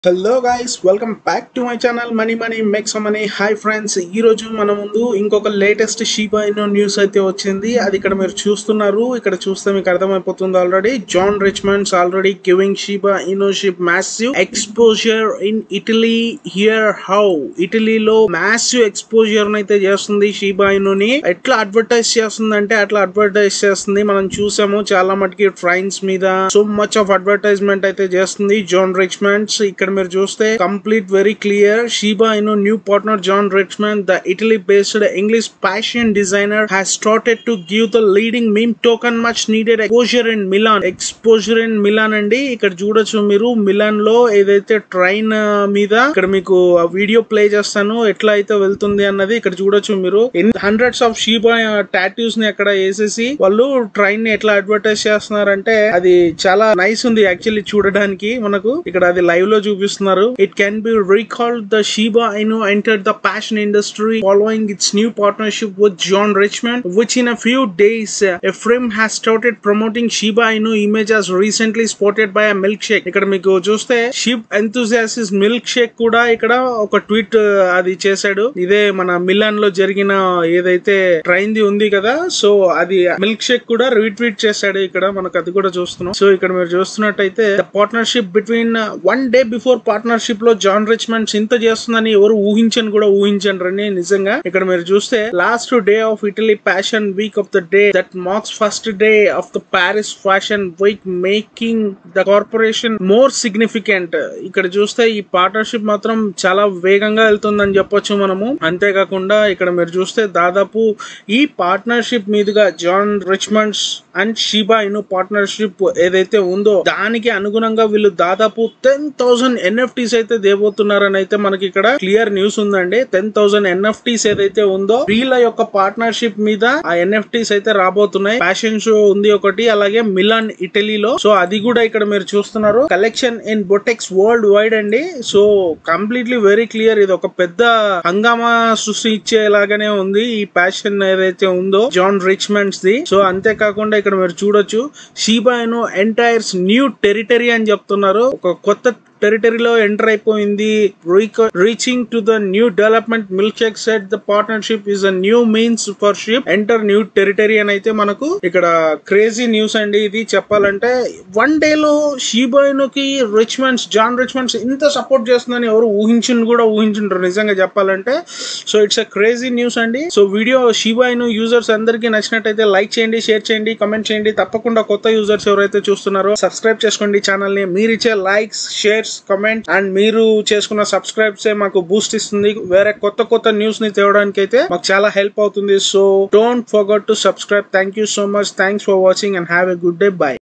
hello guys welcome back to my channel money money makes money hi friends ఈ రోజు మన ముందు ఇంకొక లేటెస్ట్ షీబా ఇనో న్యూస్ అయితే వచ్చింది అది ఇక్కడ మీరు చూస్తున్నారు ఇక్కడ చూస్తే మీకు అర్థమైపోతుంది already John Richmond's already giving Shiba ఇనోషిప్ massive exposure in Italy here how ఇటలీలో మ్యాసివ్ ఎక్స్పోజర్ అయితే చేస్తుంది షీబా ఇనోని ఎట్లా అడ్వర్టైజ్ చేస్తుంది అంటే అట్లా అడ్వర్టైజ్ చేస్తుంది మనం చూసాము చాలా మటుకి ట్రైన్స్ మీద సో మచ్ ఆఫ్ అడ్వర్టైజ్మెంట్ అయితే చేస్తుంది జాన్ రిచ్మండ్స్ ఇక్కడ మీరు చూస్తే complete very clear Shiba Inu new partner John Richmond the Italy based English fashion designer has started to give the leading meme token much needed exposure in Milan exposure in Milan అండి ఇక్కడ చూడొచ్చు మీరు melon లో ఏదైతే train మీద ఇక్కడ మీకు video play చేస్తాను ఎట్లా అయితే వెళ్తుంది అన్నది ఇక్కడ చూడొచ్చు మీరు హండ్రెడ్స్ ఆఫ్ షీబా టాటూస్ ని అక్కడ వేసేసి వాళ్ళు ట్రైన్ ని ఎట్లా అడ్వర్టైజ్ చేస్తున్నారంటే అది చాలా నైస్ ఉంది యాక్చువల్లీ చూడడానికి మనకు ఇక్కడ అది లైవ్ లో చూపిస్తున్నారు it can be recalled the Shiba Inu entered the fashion industry following its new partnership with John Richmond which in a few days ఎఫ్రేమ్ has started promoting Shiba Inu image as recently spotted by a milk shake ఇక్కడ మీకు చూస్తే ship ఎంతూజియాసిస్ milk shake కూడా ఇక్కడ ఒక tweet అది చేశాడు ఇదే మన మిలాన్ లో జరిగిన ఏదైతే ట్రైన్ ది ఉంది కదా సో అది మిల్క్ షేక్ కూడా రీట్వీట్ చేశాడు ఇక్కడ మనకు అది కూడా చూస్తున్నాం సో ఇక్కడ మీరు చూస్తున్నట్టయితే partnership between one day before partnership లో జాన్ రిచ్మెంట్స్ ఇంత చేస్తుందని ఎవరు ఊహించని కూడా ఊహించండి నిజంగా ఇక్కడ మీరు చూస్తే last day of Italy fashion week of the day that marks first day of the Paris fashion week making the corporation more significant ఇక్కడ చూస్తే ఈ పార్ట్నర్షిప్ మాత్రం చాలా వేగంగా వెళ్తుందని చెప్పొచ్చు మనము అంతేకాకుండా ఇక్కడ మీరు చూస్తే దాదాపు ఈ పార్ట్నర్షిప్ మీదుగా John Richmond's and Shiba Inu partnership ఏదైతే ఉందో దానికి అనుగుణంగా వీళ్ళు దాదాపు టెన్ థౌసండ్ ఎన్ఎఫ్టీస్ అయితే దేబోతున్నారని అయితే మనకి ఇక్కడ క్లియర్ న్యూస్ ఉందండి టెన్ థౌసండ్ ఎన్ఎఫ్టీస్ ఏదైతే ఉందో వీళ్ళ యొక్క పార్ట్నర్షిప్ మీద ఆ ఎన్ఎఫ్టీస్ అయితే రాబోతున్నాయి ఫ్యాషన్ షో ఉంది ఒకటి అలాగే మిలాన్ ఇటలీలో సో అది కూడా ఇక్కడ మీరు చూస్తున్నారు కలెక్షన్ ఇన్ బొటెక్స్ వరల్డ్ వైడ్ అండి సో కంప్లీట్లీ వెరీ క్లియర్ ఇది ఒక పెద్ద హంగామా సృష్టించేలాగానే ఉంది ఈ ప్యాషన్ ఏదైతే ఉందో జాన్ రిచ్మెండ్స్ ది సో అంతేకాకుండా ఇక్కడ మీరు చూడొచ్చు షీబాను ఎంటైర్స్ న్యూ టెరిటరీ అని చెప్తున్నారు ఒక కొత్త టెరిటరీలో ఎంటర్ అయిపోయింది reaching to the new development milk shake set the partnership is a new means for ship enter new territory అని అయితే మనకు ఇక్కడ క్రేజీ న్యూస్ అండి ఇది చెప్పాలంటే వన్ డే లో షీబాయినుకి రిచ్మెంట్స్ జాన్ రిచ్మెంట్స్ ఇంత సపోర్ట్ చేస్తుందని ఎవరు ఊహించిన కూడా ఊహించుంటారు నిజంగా చెప్పాలంటే so it's a crazy news అండి సో వీడియో షీబాయిను యూజర్స్ అందరికీ నచ్చినట్టయితే లైక్ చేయండి షేర్ చేయండి కమెంట్ చేయండి తప్పకుండా కొత్త యూజర్స్ ఎవరైతే చూస్తున్నారో సబ్స్క్రైబ్ చేసుకోండి ఛానల్ ని మీరు ఇచ్చే లైక్స్ షేర్స్ కమెంట్ అండ్ మీరు చేసుకున్న సబ్స్క్రైబ్స్ మాకు బూస్ట్ ఇస్తుంది వేరే కొత్త కొత్త న్యూస్ ని తేవడానికి అయితే మాకు చాలా హెల్ప్ అవుతుంది so don't forget to subscribe thank you so much thanks for watching and have a good day by